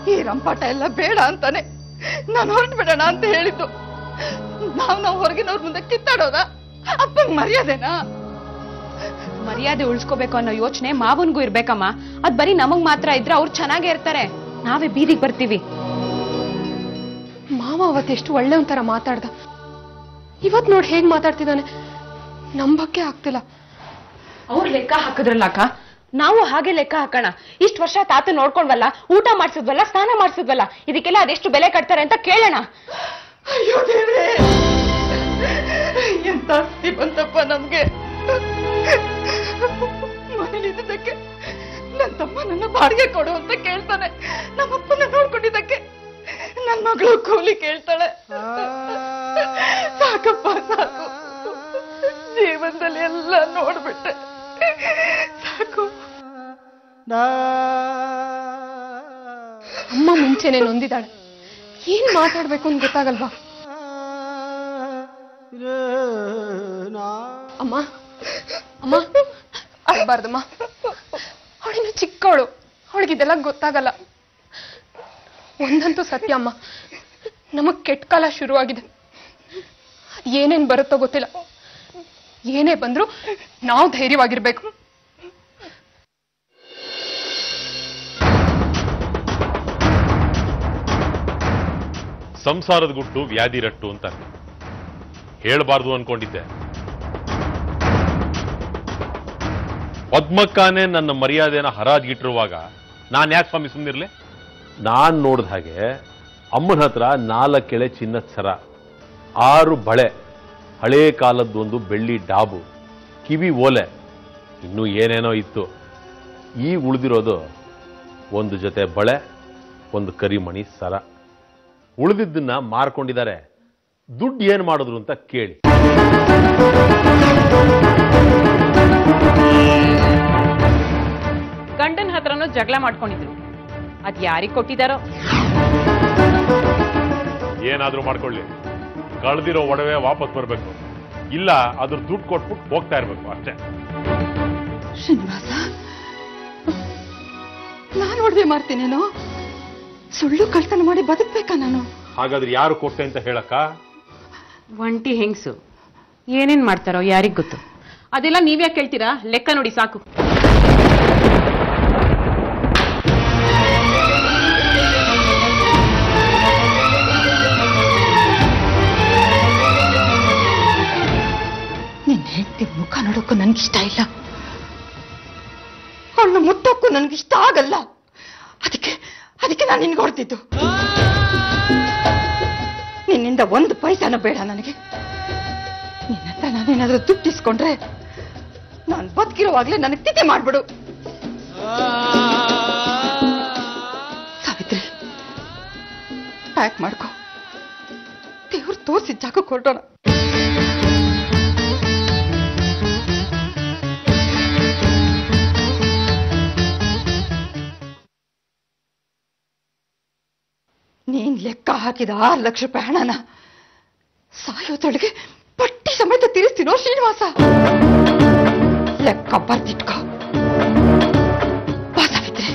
ಈ ರಂಪಾಟ ಎಲ್ಲ ಬೇಡ ಅಂತಾನೆ ನಾನು ಹೊರಟು ಬಿಡೋಣ ಅಂತ ಹೇಳಿದ್ದು ನಾವ್ ನಾವು ಹೊರಗಿನವ್ರ ಮುಂದೆ ಕಿತ್ತಾಡೋದ ಅಪ್ಪಂಗ್ ಮರ್ಯಾದೆನಾ ಮರ್ಯಾದೆ ಉಳಿಸ್ಕೋಬೇಕು ಅನ್ನೋ ಯೋಚನೆ ಮಾವನ್ಗೂ ಇರ್ಬೇಕಮ್ಮ ಅದ್ ಬರೀ ನಮಗ್ ಮಾತ್ರ ಇದ್ರೆ ಅವ್ರು ಚೆನ್ನಾಗೇ ಇರ್ತಾರೆ ನಾವೇ ಬೀದಿಗೆ ಬರ್ತೀವಿ ಮಾವ ಅವತ್ತೆಷ್ಟು ಒಳ್ಳೆ ಒಂಥರ ಮಾತಾಡ್ದ ಇವತ್ ನೋಡ್ ಹೇಗ್ ಮಾತಾಡ್ತಿದ್ದಾನೆ ನಂಬಕ್ಕೆ ಆಗ್ತಿಲ್ಲ ಅವ್ರು ಲೆಕ್ಕ ಹಾಕಿದ್ರಲ್ಲ ಅಕ್ಕ ನಾವು ಹಾಗೆ ಲೆಕ್ಕ ಹಾಕೋಣ ಇಷ್ಟು ವರ್ಷ ತಾತ ನೋಡ್ಕೊಂಡ್ವಲ್ಲ ಊಟ ಮಾಡ್ಸಿದ್ವಲ್ಲ ಸ್ನಾನ ಮಾಡ್ಸಿದ್ವಲ್ಲ ಇದಕ್ಕೆಲ್ಲ ಅದೆಷ್ಟು ಬೆಲೆ ಕಟ್ತಾರೆ ಅಂತ ಕೇಳೋಣ ಅಯ್ಯೋ ದೇವ್ರೇ ಎಂತ ಸ್ಥಿತಿ ಬಂತಪ್ಪ ನಮ್ಗೆ ಮನೇಲಿದ್ದಕ್ಕೆ ನನ್ನ ತಮ್ಮ ನನ್ನ ಬಾಡಿಗೆ ಕೊಡು ಅಂತ ಕೇಳ್ತಾನೆ ನಮ್ಮಪ್ಪನ ನೋಡ್ಕೊಂಡಿದ್ದಕ್ಕೆ ನನ್ನ ಮಗಳು ಕೂಲಿ ಕೇಳ್ತಾಳೆ ಸಾಕಪ್ಪ ಸಾಕು ಜೀವನದಲ್ಲಿ ಎಲ್ಲ ನೋಡ್ಬಿಟ್ಟೆ ಸಾಕು ಅಮ್ಮ ಮುಂಚೆನೆ ನೊಂದಿದ್ದಾಳೆ ಏನ್ ಮಾತಾಡ್ಬೇಕು ಅಂತ ಗೊತ್ತಾಗಲ್ವಾ ಅಮ್ಮ ಅಮ್ಮ ಅಳ್ಬಾರ್ದಮ್ಮ ಅವಳಿನ ಚಿಕ್ಕವಳು ಅವಳಿಗಿದೆಲ್ಲ ಗೊತ್ತಾಗಲ್ಲ ಒಂದಂತೂ ಸತ್ಯ ಅಮ್ಮ ನಮಗ್ ಕೆಟ್ಟ ಕಾಲ ಶುರುವಾಗಿದೆ ಅದ್ ಏನೇನ್ ಬರುತ್ತೋ ಗೊತ್ತಿಲ್ಲ ಏನೇ ಬಂದ್ರು ನಾವು ಧೈರ್ಯವಾಗಿರ್ಬೇಕು ಸಂಸಾರದ ಗುಟ್ಟು ವ್ಯಾಧಿ ರಟ್ಟು ಅಂತ ಹೇಳಬಾರ್ದು ಅನ್ಕೊಂಡಿದ್ದೆ ಪದ್ಮಕ್ಕನೇ ನನ್ನ ಮರ್ಯಾದೆನ ಹರಾಜ್ಗಿಟ್ಟಿರುವಾಗ ನಾನು ಯಾಕೆ ಸ್ವಾಮಿ ಸುಮ್ಮನಿರ್ಲಿ ನಾನ್ ನೋಡಿದ ಹಾಗೆ ಅಮ್ಮನ ಹತ್ರ ನಾಲ್ಕೆಳೆ ಚಿನ್ನದ ಸರ ಆರು ಬಳೆ ಹಳೇ ಕಾಲದ್ದೊಂದು ಬೆಳ್ಳಿ ಡಾಬು ಕಿವಿ ಓಲೆ ಇನ್ನೂ ಏನೇನೋ ಇತ್ತು ಈಗ ಉಳಿದಿರೋದು ಒಂದು ಜೊತೆ ಬಳೆ ಒಂದು ಕರಿಮಣಿ ಸರ ಉಳಿದಿದ್ದನ್ನ ಮಾರ್ಕೊಂಡಿದ್ದಾರೆ ದುಡ್ಡು ಏನ್ ಮಾಡಿದ್ರು ಅಂತ ಕೇಳಿ ಗಂಡನ ಹತ್ರನೂ ಜಗಳ ಮಾಡ್ಕೊಂಡಿದ್ರು ಅದ್ ಯಾರಿಗ್ ಕೊಟ್ಟಿದಾರೋ ಏನಾದ್ರೂ ಮಾಡ್ಕೊಳ್ಳಿ ಕಳೆದಿರೋ ಒಡವೆ ವಾಪಸ್ ಬರಬೇಕು ಇಲ್ಲ ಅದ್ರ ದುಡ್ಡು ಕೊಟ್ಬಿಟ್ಟು ಹೋಗ್ತಾ ಇರ್ಬೇಕು ಅಷ್ಟೇ ಶ್ರೀನಿವಾಸ ನಾನು ಒಡವೆ ಮಾಡ್ತೀನೇನೋ ಸುಳ್ಳು ಕಳ್ತನ ಮಾಡಿ ಬದುಕ್ಬೇಕಾ ನಾನು ಹಾಗಾದ್ರೆ ಯಾರು ಕೊಟ್ಟೆ ಅಂತ ಹೇಳಕ್ಕ ಒಂಟಿ ಹೆಂಗ್ಸು ಏನೇನ್ ಮಾಡ್ತಾರೋ ಯಾರಿಗ್ ಗೊತ್ತು ಅದೆಲ್ಲ ನೀವ್ಯಾಕೆ ಕೇಳ್ತೀರಾ ಲೆಕ್ಕ ನೋಡಿ ಸಾಕು ನಿನ್ನ ಹೆಂಡತಿ ಮುಖ ನೋಡೋಕ್ಕೂ ನನ್ಗಿಷ್ಟ ಇಲ್ಲ ಅವಳನ್ನ ಮುಟ್ಟೋಕ್ಕೂ ನನ್ಗಿಷ್ಟ ಆಗಲ್ಲ ಅದಕ್ಕೆ ಅದಕ್ಕೆ ನಾನು ನಿನ್ಗೆ ಹೊಡ್ತಿದ್ದು ನಿನ್ನಿಂದ ಒಂದು ಪೈಸಾನ ಬೇಡ ನನಗೆ ನಿನ್ನ ಹತ್ರ ನಾನೇನಾದ್ರೂ ದುಡ್ಡು ಇಸ್ಕೊಂಡ್ರೆ ನಾನು ಬದುಕಿರುವಾಗ್ಲೇ ನನಗೆ ತಿಥಿ ಮಾಡ್ಬಿಡು ಸಾವಿತ್ರಿ ಪ್ಯಾಕ್ ಮಾಡ್ಕೊ ದೇವ್ರು ತೋರಿಸಿದ ಜಾಗಕ್ಕೆ ಹೊರಟೋಣ ನೀನ್ ಲೆಕ್ಕ ಹಾಕಿದ ಆರು ಲಕ್ಷ ರೂಪಾಯಿ ಹಣನ ಸಾಯೋದ್ರೊಳಗೆ ಪಟ್ಟಿ ಸಮೇತ ತೀರಿಸ್ತೀನೋ ಶ್ರೀನಿವಾಸ ಲೆಕ್ಕ ಬರ್ದಿಟ್ಕೋ ಬಾ ಸಾವಿತ್ರಿ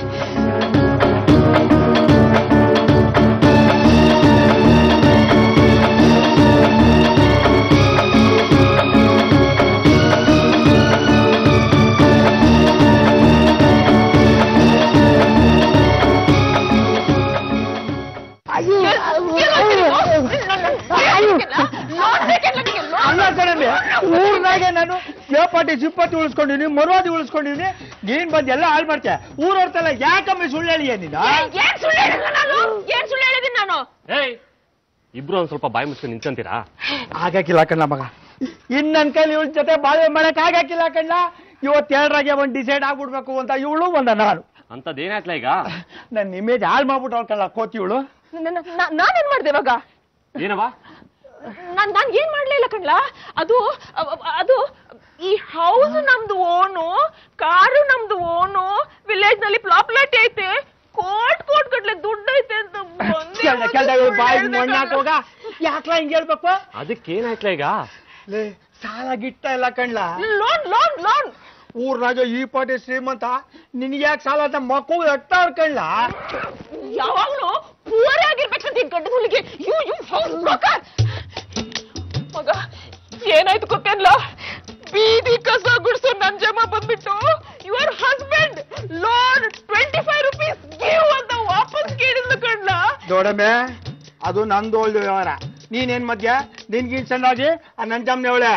ಅಲ್ಲ ಕಣಮ್ಮೆ ಊರ್ನಾಗೆ ನಾನು ಚೇಪಾಟಿ ಚಿಪ್ಪಟ್ಟಿ ಉಳಿಸ್ಕೊಂಡಿನಿ ಮರುವಾದಿ ಉಳಿಸ್ಕೊಂಡಿನಿ ನೀನ್ ಬಂದ್ ಎಲ್ಲ ಹಾಳು ಮಾಡ್ತೆ ಊರವ್ರತೆಲ್ಲ ಯಾಕಮ್ಮೆ ಸುಳ್ಳು ಹೇಳಿಯ ನೀನು ಏನ್ ಸುಳ್ಳು ಹೇಳಿಲ್ಲ ನಾನು ಏನ್ ಸುಳ್ಳು ಹೇಳಿದೀನಿ ನಾನು ಏಯ್ ಇಬ್ರು ಒಂದ್ ಸ್ವಲ್ಪ ಬಾಯಿ ಮುಚ್ಕೊಂಡು ನಿಂತ್ಕೊಂತೀರಾ ಆಗಾಕಿಲ್ಲ ಕಣ್ಣ ಮಗ ಇನ್ ನನ್ ಕೈಲಿ ಇವಳ ಜೊತೆ ಬಾಳ್ವೆ ಮಾಡಕ್ ಆಗಾಕಿಲ್ಲ ಕಣ್ಣ ಇವತ್ತೆರಡರಾಗೆ ಒಂದ್ ಡಿಸೈಡ್ ಆಗ್ಬಿಡ್ಬೇಕು ಅಂತ ಇವಳು ಒಂದ ನಾನು ಅಂತದೇನಾಯ್ತಲ್ಲ ಈಗ ನನ್ನ ಇಮೇಜ್ ಹಾಳು ಮಾಡ್ಬಿಟ್ಟು ಕಳ್ಳ ಕೋತಿ ಇವಳು ನಾನೇನ್ ಮಾಡ್ದೆ ಇವಾಗ ಏನವಾ ನಾನ್ ನಾನ್ ಏನ್ ಮಾಡ್ಲಿಲ್ಲ ಕಣ್ಲಾ ಅದು ಅ- ಅ- ಅದು ಈ ಹೌಸ್ ನಮ್ದು ಓನು ಕಾರು ನಮ್ದು ಓನು ವಿಲೇಜ್ ನಲ್ಲಿ ಪ್ಲಾಪ್ಲೆಟ್ ಐತೆ ಕೋಟ್ ಕೋಟ್ ಗಟ್ಲೆ ದುಡ್ಡು ಐತೆ ಅಂತ ಬಂದೆ ಕೆಲ್ದ ಕೆಲ್ದ ಸುಳ್ಳು ಬಾಯಿ ಹೇಳ್ದೆ ಮಣ್ಣಾಕ ಹೋಗ ಯಾಕ್ಲ ಹಿಂಗ್ ಹೇಳ್ಬೇಕು ಅದಕ್ಕೇನಾಯ್ತಲ್ಲ ಈಗ ಲೇ ಸಾಲ ಗಿಟ್ಟ ಇಲ್ಲ ಕಣ್ಲ ಲೋನ್ ಲೋನ್ ಲೋನ್ ಊರ್ನಾಗ ಈ ಪಾಟಿ ಶ್ರೀಮಂತ ನಿನ್ಗೆ ಯಾಕೆ ಸಾಲ ಅಂತ ಮಕ್ಕಳು ಎಟ್ಟ ಕಣ್ಲ ಯಾವಾಗ್ಲೂ ಪೂರೇ ಆಗಿರ್ಬೇಕಂತ ಈ ಗಂಡದ ಹುಲಿಗೆ ಯು ಯು ಹೌಸ್ ಬ್ರೋಕರ್ ಮಗ ಏನಾಯ್ತು ಗೊತ್ತೇನ್ಲ ಬೀದಿ ಕಸ ಗುಡ್ಸೋ ನನ್ ಜಮ ಬಂದ್ಬಿಟ್ಟು your husband loan twenty five rupees give ಅಂತ ವಾಪಸ್ ಕೇಳಿದ್ಲು ಕಣ್ಲ ದೊಡಮೆ ಅದು ನಂದು ಒಳ್ಳೆ ವ್ಯವಹಾರ ನೀನೇನ್ ಮಧ್ಯ ನಿನ್ಗಿನ್ ಸಣ್ಣಾಗಿ ಆ ನನ್ ಜಮ್ನೆ ಅವಳೆ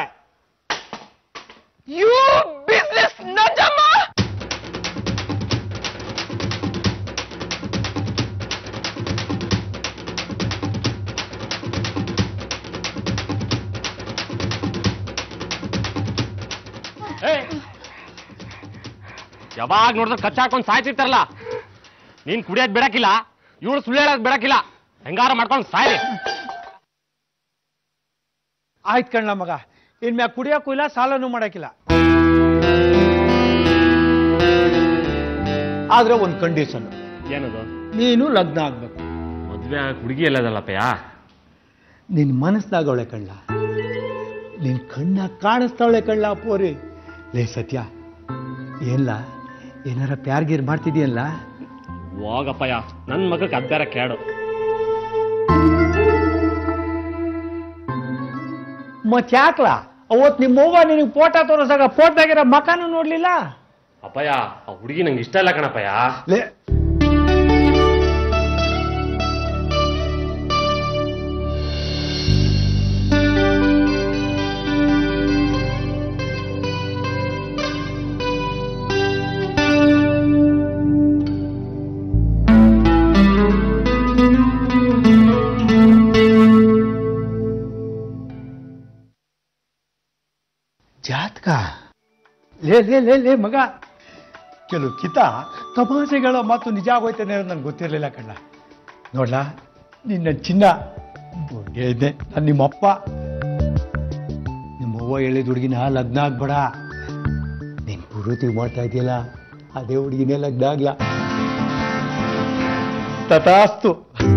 ಯು ಬಿಸ್ನೆಸ್ ನಂಜಮ್ಮ ಯಾವಾಗ ನೋಡಿದ್ರೆ ಕಚ್ಚ ಹಾಕೊಂಡ್ ಸಾಯ್ತಿರ್ತಾರಲ್ಲ ನೀನ್ ಕುಡಿಯೋದ್ ಬಿಡಕ್ಕಿಲ್ಲ ಇವಳು ಸುಳ್ಳು ಹೇಳೋದ್ ಬಿಡಕ್ಕಿಲ್ಲ ಹೆಂಗಾರ ಮಾಡ್ಕೊಂಡು ಸಾಯ್ರಿ ಆಯ್ತು ಕಣ್ಣ ಮಗ ಇನ್ಮ್ಯಾಗ ಕುಡಿಯೋಕ್ಕೂ ಇಲ್ಲ ಸಾಲನೂ ಮಾಡಕ್ಕಿಲ್ಲ ಆದ್ರೆ ಒಂದು ಕಂಡೀಷನ್ ಏನದು ನೀನು ಲಗ್ನ ಆಗ್ಬೇಕು ಮದ್ವೆ ಹುಡುಗಿ ಎಲ್ಲದಲ್ಲಪ್ಪಯ್ಯ ನಿನ್ ಮನಸ್ನಾಗವಳೆ ಕಳ್ಳ ನಿನ್ ಕಣ್ಣ ಕಾಣಿಸ್ತಾವಳೆ ಕಳ್ಳ ಪೋರಿ ಲೇ ಸತ್ಯ ಏನ್ಲ ಏನಾರ ಪ್ಯಾರ್ಗೀರ್ ಮಾಡ್ತಿದ್ಯಲ್ಲ ಹೋಗಪ್ಪಯ್ಯ ನನ್ ಮಗಕ್ಕೆ ಅದ್ದಾರ ಕೇಡು ಮತ್ ಯಾಕ್ಲ ಅವತ್ ನಿಮ್ಮ ಅವ್ವ ನಿನಗೆ ಫೋಟೋ ತೋರಿಸಾಗ ಫೋಟೋದಾಗಿರೋ ಮಕಾನು ನೋಡ್ಲಿಲ್ಲ ಅಪ್ಪಯ್ಯ ಆ ಹುಡುಗಿ ನಂಗೆ ಇಷ್ಟ ಇಲ್ಲ ಕಣಪ್ಪಯ್ಯ ಲೇ ಜಾತಕ ಲೇ ಲೇ ಲೇ ಲೇ ಮಗ ಕೆಲವು ಕಿತ ತಮಾಷೆಗಳ ಮಾತು ನಿಜ ಆಗೋಯ್ತಾನೆ ಅನ್ನೋದು ನಂಗೆ ಗೊತ್ತಿರಲಿಲ್ಲ ಕಣ್ಣ ನೋಡ್ಲಾ ನಿನ್ನ ಚಿನ್ನ ಬೊಗ್ಗೆ ಇದ್ದೆ ನಾನು ನಿಮ್ಮಪ್ಪ ನಿಮ್ಮವ್ವ ಹೇಳಿದ ಹುಡುಗಿನ ಲಗ್ನ ಆಗ್ಬೇಡ ನೀನ್ ಪೂರ್ತಿ ಮಾಡ್ತಾ ಇದೆಯಲ್ಲ ಅದೇ ಹುಡುಗಿನೇ ಲಗ್ನ ಆಗ್ಲ ತಥಾಸ್ತು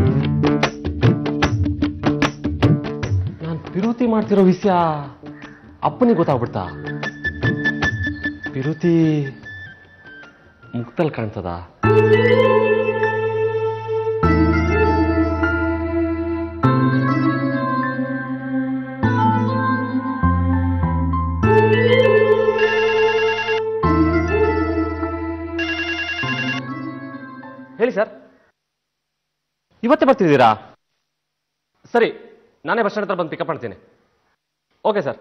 ನಾನ್ ಪಿರುತಿ ಮಾಡ್ತಿರೋ ವಿಷಯ ಅಪ್ಪನಿಗೆ ಗೊತ್ತಾಗ್ಬಿಡ್ತಾ ಪಿರುತಿ ಮುಕ್ತಲ್ ಕಾಣ್ತದ ಹೇಳಿ ಸರ್ ಇವತ್ತೇ ಬರ್ತಿದ್ದೀರಾ ಸರಿ ನಾನೇ ಬಸ್ ಸ್ಟ್ಯಾಂಡ್ ಹತ್ರ ಬಂದು ಪಿಕಪ್ ಮಾಡ್ತೀನಿ ಓಕೆ ಸರ್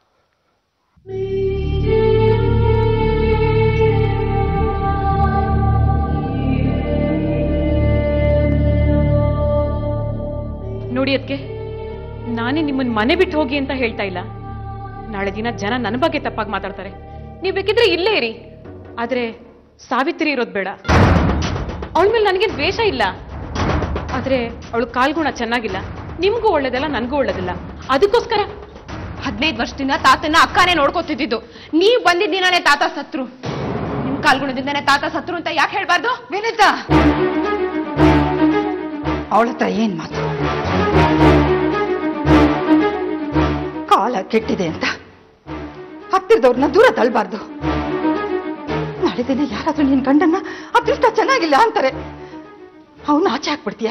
ನೋಡಿ ಅದಕ್ಕೆ ನಾನೇ ನಿಮ್ಮನ್ನ ಮನೆ ಬಿಟ್ಟು ಹೋಗಿ ಅಂತ ಹೇಳ್ತಾ ಇಲ್ಲ ನಾಳೆ ದಿನ ಜನ ನನ್ನ ಬಗ್ಗೆ ತಪ್ಪಾಗಿ ಮಾತಾಡ್ತಾರೆ ನೀವು ಬೇಕಿದ್ರೆ ಇಲ್ಲೇ ಇರಿ ಆದ್ರೆ ಸಾವಿತ್ರಿ ಇರೋದು ಬೇಡ ಅವಳ ಮೇಲೆ ನನಗೆ ದ್ವೇಷ ಇಲ್ಲ ಆದ್ರೆ ಅವಳು ಕಾಲ್ಗುಣ ಚೆನ್ನಾಗಿಲ್ಲ ನಿಮ್ಗೂ ಒಳ್ಳೇದಲ್ಲ ನನಗೂ ಒಳ್ಳೇದಿಲ್ಲ ಅದಕ್ಕೋಸ್ಕರ ಹದಿನೈದು ವರ್ಷದಿಂದ ತಾತನ ಅಕ್ಕನೇ ನೋಡ್ಕೊತಿದ್ದು ನೀವ್ ಬಂದಿದ್ದ ದಿನನೇ ತಾತ ಸತ್ರು ನಿಮ್ ಕಾಲ್ಗುಣದಿಂದನೇ ತಾತ ಸತ್ರು ಅಂತ ಯಾಕೆ ಹೇಳ್ಬಾರ್ದು ವಿನಿತಾ ಅವಳ ಹತ್ರ ಏನ್ ಮಾತು ಕಾಲ ಕೆಟ್ಟಿದೆ ಅಂತ ಹತ್ತಿರದವ್ರನ್ನ ದೂರ ತಳ್ಳಬಾರ್ದು ನಾಳೆ ದಿನ ಯಾರಾದ್ರೂ ನಿನ್ ಗಂಡನ್ನ ಅದೃಷ್ಟ ಚೆನ್ನಾಗಿಲ್ಲ ಅಂತಾರೆ ಅವನು ಆಚೆ ಹಾಕ್ಬಿಡ್ತೀಯಾ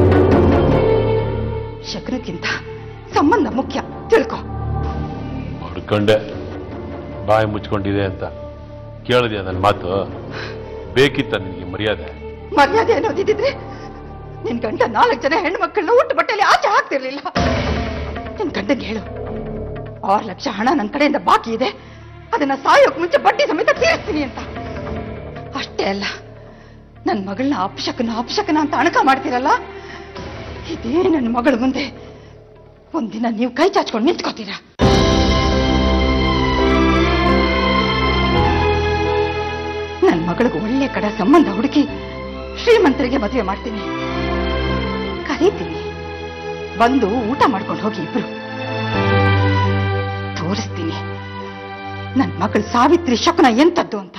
ಶಕನಕ್ಕಿಂತ ಸಂಬಂಧ ಮುಖ್ಯ ತಿಳ್ಕೊ ಹೊಡ್ಕೊಂಡೆ ಬಾಯಿ ಮುಚ್ಕೊಂಡಿದೆ ಅಂತ ಕೇಳಿದ್ಯಾ ನನ್ನ ಮಾತು ಬೇಕಿತ್ತ ನಿನಗೆ ಮರ್ಯಾದೆ ಮರ್ಯಾದೆ ಅನ್ನೋದಿದ್ರೆ ನಿನ್ ಗಂಡ ನಾಲ್ಕು ಜನ ಹೆಣ್ಣು ಮಕ್ಕಳನ್ನ ಊಟ ಬಟ್ಟೆಯಲ್ಲಿ ಆಚೆ ಹಾಕ್ತಿರ್ಲಿಲ್ಲ ನಿನ್ ಗಂಡಗೆ ಹೇಳು ಆರು ಲಕ್ಷ ಹಣ ನನ್ನ ಕಡೆಯಿಂದ ಬಾಕಿ ಇದೆ ಅದನ್ನ ಸಾಯೋಕ್ ಮುಂಚೆ ಬಡ್ಡಿ ಸಮೇತ ತೀರಿಸ್ತೀನಿ ಅಂತ ಅಷ್ಟೇ ಅಲ್ಲ ನನ್ನ ಮಗಳನ್ನ ಅಪಶಕನ ಅಪಶಕನ ಅಂತ ಅಣಕ ಮಾಡ್ತೀರಲ್ಲ ಇದೇ ನನ್ನ ಮಗಳ ಮುಂದೆ ಒಂದಿನ ನೀವು ಕೈ ಚಾಚ್ಕೊಂಡು ನಿಂತ್ಕೋತೀರಾ ನನ್ನ ಮಗಳಿಗೆ ಒಳ್ಳೆ ಕಡೆ ಸಂಬಂಧ ಹುಡುಕಿ ಶ್ರೀಮಂತರಿಗೆ ಮದುವೆ ಮಾಡ್ತೀನಿ ಕರೀತೀನಿ ಬಂದು ಊಟ ಮಾಡ್ಕೊಂಡು ಹೋಗಿ ಇಬ್ರು ತೋರಿಸ್ತೀನಿ ನನ್ನ ಮಗಳು ಸಾವಿತ್ರಿ ಶಕುನ ಎಂತದ್ದು ಅಂತ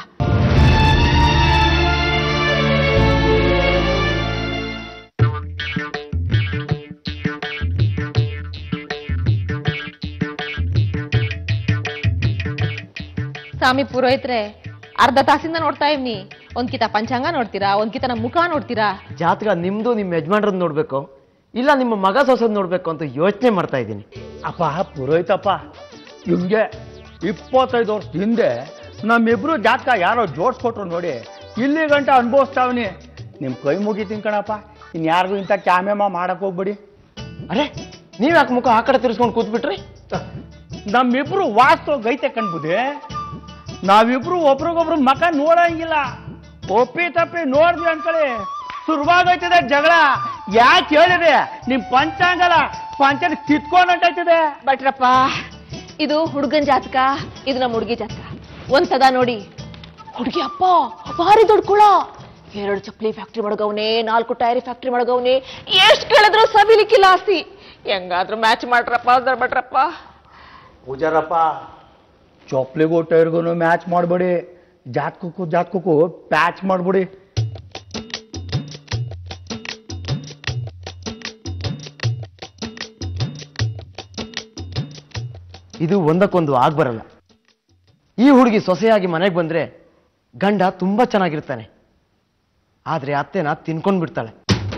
ಸ್ವಾಮಿ ಪುರೋಹಿತ್ರೆ ಅರ್ಧ ತಾಸಿಂದ ನೋಡ್ತಾ ಇವ್ನಿ ಒಂದ್ಕಿತ ಪಂಚಾಂಗ ನೋಡ್ತೀರಾ ಒಂದ್ಕಿತ ನಮ್ಮ ಮುಖ ನೋಡ್ತೀರಾ ಜಾತಕ ನಿಮ್ದು ನಿಮ್ಮ ಯಜಮಾನ್ರದ್ದು ನೋಡ್ಬೇಕು ಇಲ್ಲ ನಿಮ್ಮ ಮಗ ಸೊಸದ್ ನೋಡ್ಬೇಕು ಅಂತ ಯೋಚನೆ ಮಾಡ್ತಾ ಇದ್ದೀನಿ ಅಪ್ಪ ಪುರೋಹಿತಪ್ಪ ಹಿಂಗೆ ಇಪ್ಪತ್ತೈದು ವರ್ಷ ಹಿಂದೆ ನಮ್ಮಿಬ್ರು ಜಾತಕ ಯಾರೋ ಜೋಡಿಸ್ಕೊಟ್ರು ನೋಡಿ ಇಲ್ಲಿ ಗಂಟ ಅನುಭವಿಸ್ತಾವನಿ ನಿಮ್ಮ ಕೈ ಮುಗಿತೀನಿ ಕಣಪ್ಪ ಇನ್ನು ಯಾರಿಗೂ ಇಂಥ ಕ್ಯಾಮೆಮ ಮಾಡಕ್ ಹೋಗ್ಬೇಡಿ ಅರೆ ನೀವ್ ಯಾಕೆ ಮುಖ ಆ ಕಡೆ ತಿರ್ಸ್ಕೊಂಡು ಕೂತ್ಬಿಟ್ರಿ ನಮ್ಮಿಬ್ರು ವಾಸ್ತು ಗೈತೆ ಕಣ್ಬುದೆ ನಾವಿಬ್ರು ಒಬ್ರಿಗೊಬ್ರು ಮಕ ನೋಡಂಗಿಲ್ಲ ಒಪ್ಪಿ ತಪ್ಪಿ ನೋಡ್ದ್ವಿ ಅನ್ಕೊಳ್ಳಿ ಶುರುವಾಗೈತದೆ ಜಗಳ ಯಾಕೆ ಹೇಳಿದೆ ನಿಮ್ ಪಂಚಾಂಗಲ ಪಂಚಾಂಗ ಕಿತ್ಕೊಂಡಂಟಾಯ್ತದೆ ಭಟ್ರಪ್ಪ ಇದು ಹುಡುಗನ್ ಜಾತಕ ಇದು ನಮ್ಮ ಹುಡುಗಿ ಜಾತಕ ಒಂದ್ಸದ ನೋಡಿ ಹುಡುಗಿ ಅಪ್ಪ ಭಾರಿ ದೊಡ್ಡ ಕುಳ ಎರಡು ಚಪ್ಪಲಿ ಫ್ಯಾಕ್ಟ್ರಿ ಮಾಡಗವ್ನೆ ನಾಲ್ಕು ಟೈರಿ ಫ್ಯಾಕ್ಟ್ರಿ ಮಾಡಗವ್ನೆ ಎಷ್ಟ್ ಕೇಳಿದ್ರು ಸವಿಲಿಕ್ಕಿಲ್ಲ ಆಸ್ತಿ ಹೆಂಗಾದ್ರೂ ಮ್ಯಾಚ್ ಮಾಡ್ರಪ್ಪ ಅಂದ್ರ ಭಟ್ರಪ್ಪ ಪೂಜಾರಪ್ಪ ಚೊಪ್ಲಿಗೂ ಟೈರ್ಗೂ ಮ್ಯಾಚ್ ಮಾಡಬೇಡಿ ಜಾತ್ಕಕ್ಕೂ ಜಾತ್ಕಕ್ಕೂ ಪ್ಯಾಚ್ ಮಾಡ್ಬಿಡಿ ಇದು ಒಂದಕ್ಕೊಂದು ಆಗ್ಬರಲ್ಲ ಈ ಹುಡುಗಿ ಸೊಸೆಯಾಗಿ ಮನೆಗೆ ಬಂದ್ರೆ ಗಂಡ ತುಂಬಾ ಚೆನ್ನಾಗಿರ್ತಾನೆ ಆದ್ರೆ ಅತ್ತೆನ ತಿನ್ಕೊಂಡ್ ಬಿಡ್ತಾಳೆ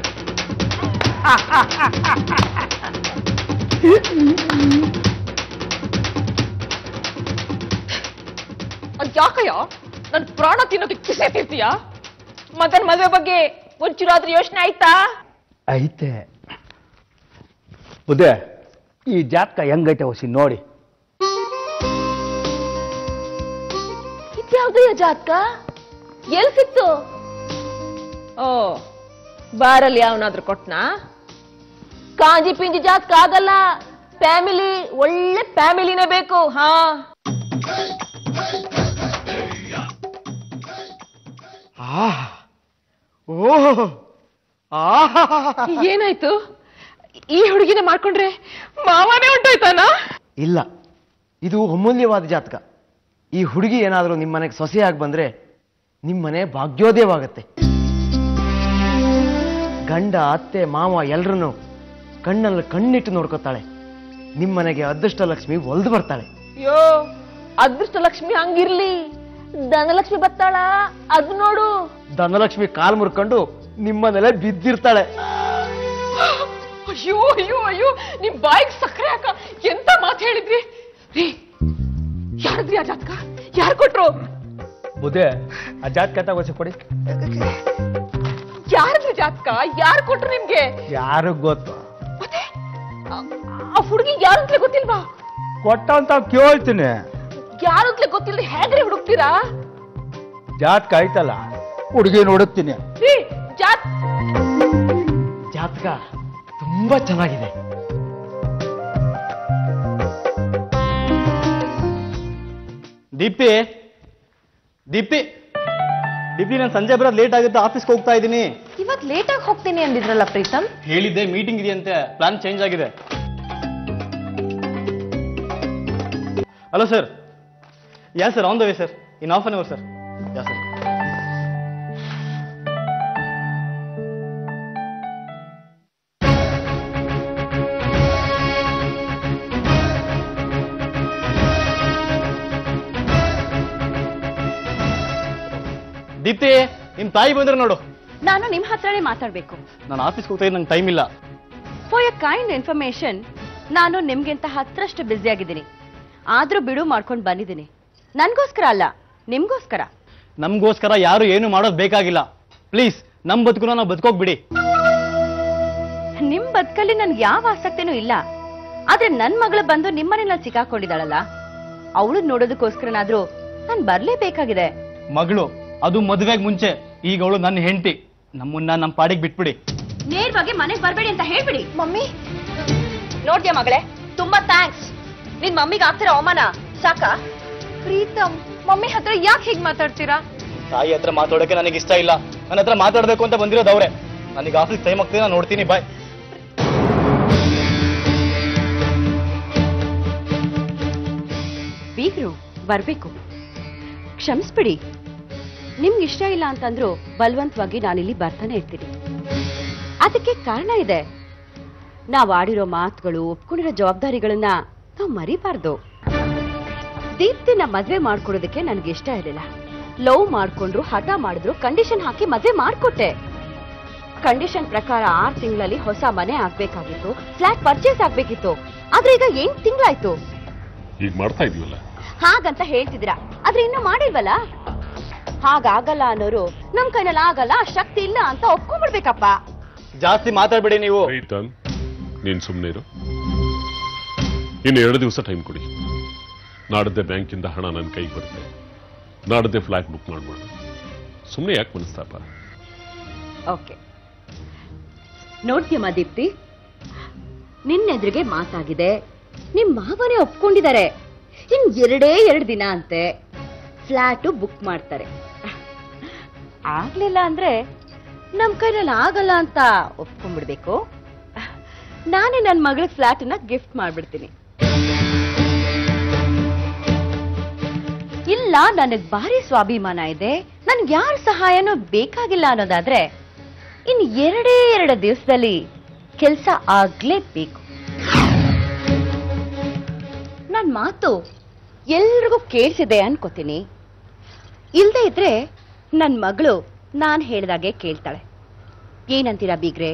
ಅದ್ ಯಾಕಯ್ಯ ನನ್ ಪ್ರಾಣ ತಿನ್ನೋಕೆ ಕಿಸೆ ತಿರ್ತೀಯ ಮತ್ತನ್ ಮದ್ವೆ ಬಗ್ಗೆ ಒಂಚೂರಾದ್ರೂ ಯೋಚನೆ ಆಯ್ತಾ ಐತೆ ಉದೇ ಈ ಜಾತಕ ಹೆಂಗೈತೆ ಹೊಸಿ ನೋಡಿ ಇದ್ಯಾವ್ದಯ್ಯ ಜಾತಕ ಎಲ್ ಸಿಕ್ತು ಓ ಬಾರಲ್ಲಿ ಯಾವನಾದ್ರೂ ಕೊಟ್ನಾ ಕಾಂಜಿ ಪಿಂಜಿ ಜಾತಕ ಆಗಲ್ಲ ಫ್ಯಾಮಿಲಿ ಒಳ್ಳೆ ಫ್ಯಾಮಿಲಿನೇ ಬೇಕು ಹಾ ಓಹ್ ಆಹಾ ಏನಾಯ್ತು ಈ ಹುಡುಗಿನ ಮಾಡ್ಕೊಂಡ್ರೆ ಮಾವನೇ ಹೊಂಟೋಯ್ತಾನ ಇಲ್ಲ ಇದು ಅಮೂಲ್ಯವಾದ ಜಾತಕ ಈ ಹುಡುಗಿ ಏನಾದರೂ ನಿಮ್ಮ ಮನೆಗೆ ಸೊಸೆಯಾಗಿ ಬಂದ್ರೆ ನಿಮ್ಮ ಮನೆ ಭಾಗ್ಯೋದಯವಾಗತ್ತೆ ಗಂಡ ಅತ್ತೆ ಮಾವ ಎಲ್ರನ್ನೂ ಕಣ್ಣಲ್ಲಿ ಕಣ್ಣಿಟ್ಟು ನೋಡ್ಕೊತಾಳೆ ನಿಮ್ಮ ಮನೆಗೆ ಅದೃಷ್ಟ ಲಕ್ಷ್ಮಿ ಒಲ್ದು ಬರ್ತಾಳೆ ಅಯ್ಯೋ ಅದೃಷ್ಟ ಲಕ್ಷ್ಮಿ ಹಂಗಿರ್ಲಿ ಧನಲಕ್ಷ್ಮಿ ಬತ್ತಾಳ ಅದ್ ನೋಡು ಧನಲಕ್ಷ್ಮಿ ಕಾಲ್ ಮುರ್ಕೊಂಡು ನಿಮ್ಮನೆಲ್ಲ ಬಿದ್ದಿರ್ತಾಳೆ ಅಯ್ಯೋ ಅಯ್ಯೋ ಅಯ್ಯೋ ನಿಮ್ ಬಾಯಿಗೆ ಸಕ್ಕರೆ ಹಾಕ ಎಂತ ಮಾತು ಹೇಳಿದ್ರಿ ರೀ ಯಾರದ್ರಿ ಆ ಜಾತಕ ಯಾರು ಕೊಟ್ರು ಬುದೇ ಆ ಜಾತಕ ತಗೋಸಿ ಕೊಡಿ ಯಾರದ್ರಿ ಜಾತಕ ಯಾರು ಕೊಟ್ರು ನಿಮ್ಗೆ ಯಾರಿಗ್ ಗೊತ್ತು ಮತ್ತೆ ಆ- ಆ ಹುಡುಗಿ ಯಾರು ಅಂತಲೇ ಗೊತ್ತಿಲ್ವಾ ಕೊಟ್ಟಂತ ಕೇಳ್ತೀನಿ ಯಾರು ಅಂತಲೇ ಗೊತ್ತಿಲ್ಲದೆ ಹೇಗ್ರಿ ಹುಡುಕ್ತೀರಾ ಜಾತಕ ಐತಲ್ಲ ಹುಡುಗಿ ನೋಡುತ್ತೀನಿ ರೀ ಜಾತ್ ಜಾತಕ ತುಂಬಾ ಚೆನ್ನಾಗಿದೆ ದೀಪ್ತಿ ದೀಪ್ತಿ ದೀಪ್ತಿ ನಾನು ಸಂಜೆ ಬರೋದು ಲೇಟ್ ಆಗುತ್ತೆ ಆಫೀಸ್ಗೆ ಹೋಗ್ತಾ ಇದ್ದೀನಿ ಇವತ್ ಲೇಟಾಗಿ ಹೋಗ್ತೀನಿ ಅಂದಿದ್ರಲ್ಲ ಪ್ರೀತಮ್ ಹೇಳಿದ್ದೆ ಮೀಟಿಂಗ್ ಇದೆಯಂತೆ ಪ್ಲಾನ್ ಚೇಂಜ್ ಆಗಿದೆ hello sir ya sir on the way sir in half an hour sir ya sir Deepti ನಿಮ್ ತಾಯಿ ಬಂದ್ರೆ ನೋಡು ನಾನು ನಿಮ್ ಹತ್ರನೇ ಮಾತಾಡ್ಬೇಕು ನಾನು ಆಫೀಸ್ಗೆ ಹೋಗ್ತಾ ನಂಗೆ ಟೈಮ್ ಇಲ್ಲ ಫಾರ್ ಯರ್ ಕೈಂಡ್ ಇನ್ಫಾರ್ಮೇಶನ್ ನಾನು ನಿಮ್ಗಿಂತ ಹತ್ರಷ್ಟು ಬ್ಯುಸಿ ಆಗಿದ್ದೀನಿ ಆದ್ರೂ ಬಿಡು ಮಾಡ್ಕೊಂಡು ಬಂದಿದ್ದೀನಿ ನನ್ಗೋಸ್ಕರ ಅಲ್ಲ ನಿಮ್ಗೋಸ್ಕರ ನಮಗೋಸ್ಕರ ಯಾರು ಏನು ಮಾಡೋದು ಬೇಕಾಗಿಲ್ಲ ಪ್ಲೀಸ್ ನಮ್ ಬದುಕುನ ನಾವು ಬದುಕೋಗ್ ಬಿಡಿ ನಿಮ್ ಬದುಕಲ್ಲಿ ನನ್ಗೆ ಯಾವ ಆಸಕ್ತಿನೂ ಇಲ್ಲ ಆದ್ರೆ ನನ್ ಮಗಳು ಬಂದು ನಿಮ್ಮನೆಲ್ಲ ಸಿಕ್ಕಾಕೊಂಡಿದ್ದಾಳಲ್ಲ ಅವಳು ನೋಡೋದಕ್ಕೋಸ್ಕರನಾದ್ರೂ ನಾನ್ ಬರ್ಲೇಬೇಕಾಗಿದೆ ಮಗಳು ಅದು ಮದುವೆಗೆ ಮುಂಚೆ ಈಗ ಅವಳು ನನ್ನ ಹೆಂಡತಿ ನಮ್ಮನ್ನ ನಮ್ಮ ಪಾಡಿಗೆ ಬಿಟ್ಬಿಡಿ ನೇರವಾಗಿ ಮನೆಗೆ ಬರ್ಬೇಡಿ ಅಂತ ಹೇಳ್ಬಿಡಿ ಮಮ್ಮಿ ನೋಡ್ದ್ಯಾ ಮಗಳೇ ತುಂಬಾ ಥ್ಯಾಂಕ್ಸ್ ನಿನ್ ಮಮ್ಮಿಗೆ ಆಗ್ತಿರೋ ಅವಮಾನ ಸಾಕ ಪ್ರೀತಮ್ ಮಮ್ಮಿ ಹತ್ರ ಯಾಕೆ ಹೀಗ್ ಮಾತಾಡ್ತೀರಾ ತಾಯಿ ಹತ್ರ ಮಾತಾಡೋಕೆ ನನಗೆ ಇಷ್ಟ ಇಲ್ಲ ನನ್ನ ಹತ್ರ ಮಾತಾಡ್ಬೇಕು ಅಂತ ಬಂದಿರೋದು ಅವ್ರೆ ನನಗೆ ಆಫೀಸ್ ಟೈಮ್ ಆಗ್ತೀನಿ ನಾನು ನೋಡ್ತೀನಿ ಬಾಯ್ ಬೀಗ್ರು ಬರ್ಬೇಕು ಕ್ಷಮಿಸ್ಬಿಡಿ ನಿಮ್ಗೆ ಇಷ್ಟ ಇಲ್ಲ ಅಂತಂದ್ರು ಬಲವಂತವಾಗಿ ನಾನಿಲ್ಲಿ ಬರ್ತಾನೆ ಇರ್ತೀನಿ ಅದಕ್ಕೆ ಕಾರಣ ಇದೆ ನಾವ್ ಆಡಿರೋ ಮಾತುಗಳು ಒಪ್ಕೊಂಡಿರೋ ಜವಾಬ್ದಾರಿಗಳನ್ನ ನಾವು ಮರಿಬಾರ್ದು ದೀಪ್ತಿನ ಮದ್ವೆ ಮಾಡ್ಕೊಡೋದಕ್ಕೆ ನನ್ಗೆ ಇಷ್ಟ ಇರಲಿಲ್ಲ ಲವ್ ಮಾಡ್ಕೊಂಡ್ರು ಹಠ ಮಾಡಿದ್ರು ಕಂಡೀಷನ್ ಹಾಕಿ ಮದ್ವೆ ಮಾಡ್ಕೊಟ್ಟೆ ಕಂಡೀಷನ್ ಪ್ರಕಾರ ಆರ್ ತಿಂಗಳಲ್ಲಿ ಹೊಸ ಮನೆ ಆಗ್ಬೇಕಾಗಿತ್ತು ಫ್ಲಾಟ್ ಪರ್ಚೇಸ್ ಆಗ್ಬೇಕಿತ್ತು ಆದ್ರೆ ಈಗ ಎಂಟ್ ತಿಂಗಳಾಯ್ತು ಈಗ ಮಾಡ್ತಾ ಇದೀವಲ್ಲ ಹಾಗಂತ ಹೇಳ್ತಿದ್ದೀರಾ ಆದ್ರೆ ಇನ್ನು ಮಾಡಿಲ್ವಲ್ಲ ಹಾಗಾಗಲ್ಲ ಅನ್ನೋರು ನಮ್ ಕೈನಲ್ಲಿ ಆಗಲ್ಲ ಆ ಶಕ್ತಿ ಇಲ್ಲ ಅಂತ ಒಪ್ಕೊಂಡ್ಬಿಡ್ಬೇಕಪ್ಪ ಜಾಸ್ತಿ ಮಾತಾಡ್ಬೇಡಿ ನೀವು ಪ್ರೀತಮ್ ನೀನ್ ಸುಮ್ಮನೆ ಇರು ಇನ್ನು ಎರಡು ದಿವಸ ಟೈಮ್ ಕೊಡಿ ನಾಡದ್ದೆ ಬ್ಯಾಂಕಿಂದ ಹಣ ನನ್ನ ಕೈಗೆ ಬರುತ್ತೆ ನಾಡದ್ದೆ ಫ್ಲಾಟ್ ಬುಕ್ ಮಾಡ್ಬೋದು ಸುಮ್ಮನೆ ಯಾಕೆ ಮನಸ್ತಾಪ ಓಕೆ ನೋಡ್ತೀಯಮ್ಮ ದೀಪ್ತಿ ನಿನ್ನೆದ್ರಿಗೆ ಮಾತಾಗಿದೆ ನಿಮ್ ಮಾವನೇ ಒಪ್ಕೊಂಡಿದ್ದಾರೆ ಇನ್ ಎರಡೇ ಎರಡು ದಿನ ಅಂತೆ ಫ್ಲಾಟು ಬುಕ್ ಮಾಡ್ತಾರೆ ಆಗ್ಲಿಲ್ಲ ಅಂದ್ರೆ ನಮ್ ಕೈನಲ್ಲಿ ಆಗಲ್ಲ ಅಂತ ಒಪ್ಕೊಂಡ್ಬಿಡ್ಬೇಕು ನಾನೇ ನನ್ನ ಮಗಳಿಗೆ ಫ್ಲಾಟನ್ನ ಗಿಫ್ಟ್ ಮಾಡ್ಬಿಡ್ತೀನಿ ಇಲ್ಲ ನನಗ್ ಭಾರಿ ಸ್ವಾಭಿಮಾನ ಇದೆ ನನ್ಗೆ ಯಾರ ಸಹಾಯನೂ ಬೇಕಾಗಿಲ್ಲ ಅನ್ನೋದಾದ್ರೆ ಇನ್ ಎರಡೇ ಎರಡು ದಿವಸದಲ್ಲಿ ಕೆಲಸ ಆಗ್ಲೇಬೇಕು ನನ್ ಮಾತು ಎಲ್ರಿಗೂ ಕೇಳಿಸಿದೆ ಅನ್ಕೋತೀನಿ ಇಲ್ದೇ ಇದ್ರೆ ನನ್ ಮಗಳು ನಾನ್ ಹೇಳ್ದಾಗೆ ಕೇಳ್ತಾಳೆ ಏನಂತೀರಾ ಬೀಗ್ರೆ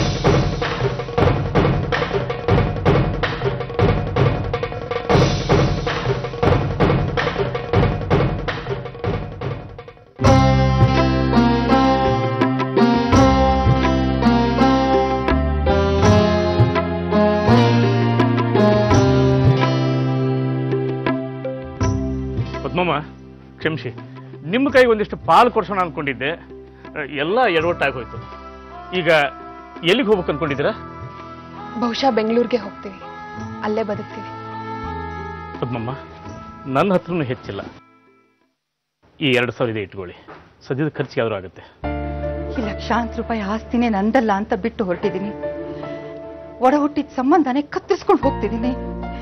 ಪದ್ಮಮ್ಮ ಕ್ಷಮಿಸಿ ನಿಮ್ಮ ಕೈಗೆ ಒಂದಿಷ್ಟು ಪಾಲು ಕೊಡ್ಸೋಣ ಅನ್ಕೊಂಡಿದ್ದೆ ಅಹ್, ಎಲ್ಲ ಎಡವಟ್ಟಾಗಿ ಹೋಯ್ತು ಈಗ ಎಲ್ಲಿಗೆ ಹೋಗ್ಬೇಕು ಅನ್ಕೊಂಡಿದ್ದೀರಾ ಬಹುಶಃ ಬೆಂಗಳೂರಿಗೆ ಹೋಗ್ತೀವಿ ಅಲ್ಲೇ ಬದುಕ್ತೀವಿ ಪದ್ಮಮ್ಮ ನನ್ನ ಹತ್ರನೂ ಹೆಚ್ಚಿಲ್ಲ ಈ ಎರಡು ಸಾವಿರ ಇದೆ ಇಟ್ಕೊಳ್ಳಿ ಸದ್ಯದ ಖರ್ಚಿಗೆ ಆದರೂ ಆಗುತ್ತೆ ಈ ಲಕ್ಷಾಂತರ ರೂಪಾಯಿ ಆಸ್ತಿನೇ ನಂದಲ್ಲ ಅಂತ ಬಿಟ್ಟು ಹೊರಟಿದ್ದೀನಿ ಒಡ ಹುಟ್ಟಿದ ಸಂಬಂಧನೇ ಕತ್ತರಿಸ್ಕೊಂಡು ಹೋಗ್ತಿದ್ದೀನಿ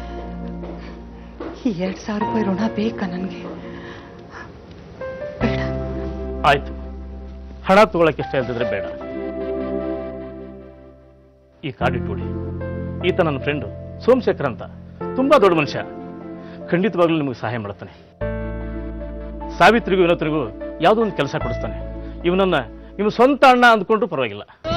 ಈ ಎರಡ್ ಸಾವಿರ ರೂಪಾಯಿ ಋಣ ಬೇಕಾ ನನಗೆ ಬೇಡ ಆಯ್ತು ಹಣ ತಗೊಳಕ್ಕೆ ಇಷ್ಟ ಇಲ್ದಿದ್ರೆ ಬೇಡ ಈ ಕಾರ್ಡ್ ಇಟ್ಕೊಳ್ಳಿ ಈತ ನನ್ನ ಫ್ರೆಂಡು ಸೋಮಶೇಖರ್ ಅಂತ ತುಂಬಾ ದೊಡ್ಡ ಮನುಷ್ಯ ಖಂಡಿತವಾಗ್ಲೂ ನಿಮಗೆ ಸಹಾಯ ಮಾಡ್ತಾನೆ ಸಾವಿತ್ರಿಗೂ ವಿನೋತ್ರಿಗೂ ಯಾವುದೋ ಒಂದು ಕೆಲಸ ಕೊಡಿಸ್ತಾನೆ ಇವನನ್ನ ನಿಮ್ಮ ಸ್ವಂತ ಅಣ್ಣ ಅಂದ್ಕೊಂಡ್ರು ಪರವಾಗಿಲ್ಲ